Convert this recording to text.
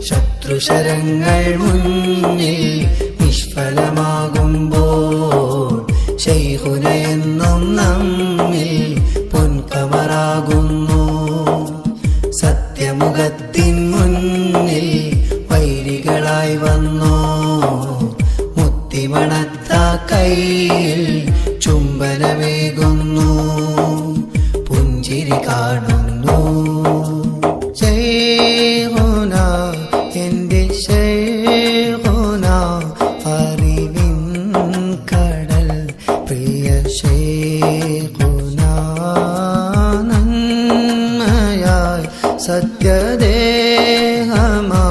ശത്രുശരങ്ങൾ മുന്നിൽ നിഷ്ഫലമാകുമ്പോൾ ശൈഹുനയെന്നും നമ്മിൽ പൊൻകമറാകുന്നു സത്യമുഖത്തിൻ മുന്നിൽ വൈരികളായി വന്നോ മുത്തിമണത്ത കയ്യിൽ ചുംബനമേകുന്നു പുഞ്ചിരി കാണുന്നു ശൈഹുന എന്റെ ശൈഹുന അറിവിൻ കടൽ പ്രിയ ശൈഹുന നന്മയായി സത്യദേഹമാ